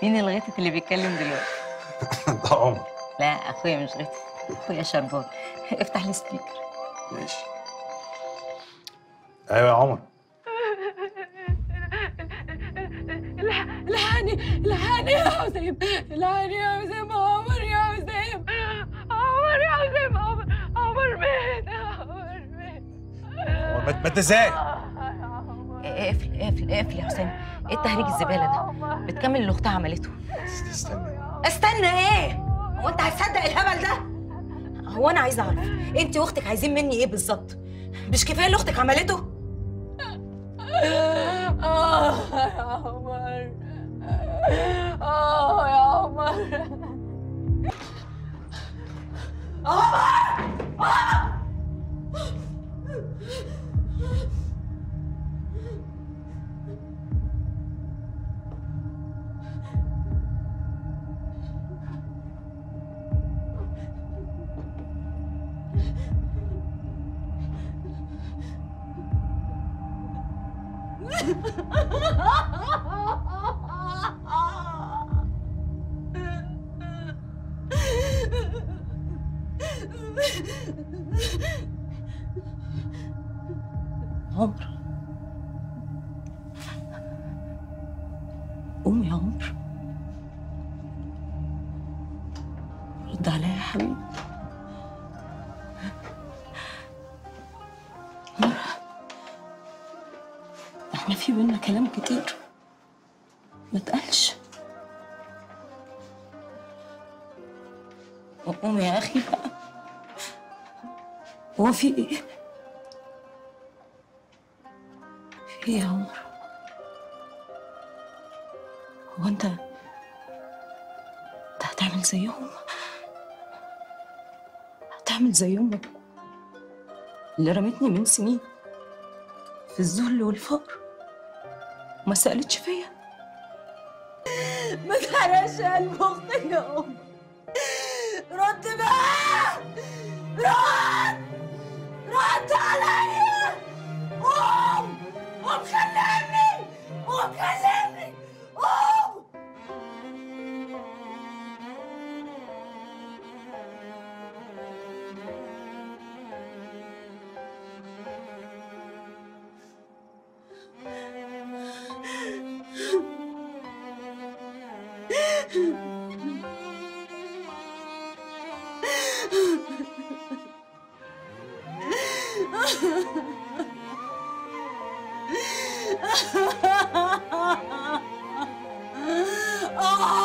مين الغيتك اللي بيتكلم دلوقتي ده عمر لا اخويا مش غيتك اخويا شربات افتح السبيكر ماشي ايوه يا عمر الحقني الحقني يا حسين الحقني يا حسين عمر يا حسين عمر يا حسين عمر عمر مات عمر مات عمر مات مات ازاي؟ اقفل اقفل اقفل يا حسام ايه التهريج الزباله ده بتكمل اللي اختها عملته استنى استنى ايه هو انت هتصدق الهبل ده هو انا عايزه اعرف انت واختك عايزين مني ايه بالظبط مش كفايه اللي اختك عملته اه يا عمر اه يا عمر عمر قوم يا عمر رد عليا يا حبيبي عمر احنا في بينا كلام كتير ما تقلش قوم يا اخي بقى هو في ايه في ايه يا عمر هو انت انت هتعمل زيهم هتعمل زي امك اللي رمتني من سنين في الذل والفقر وما سألتش فيا ما تحرقش قلب اختي يا ام رد بقى رد رد عليا قوم قوم كلمني قوم كلمني قوم آه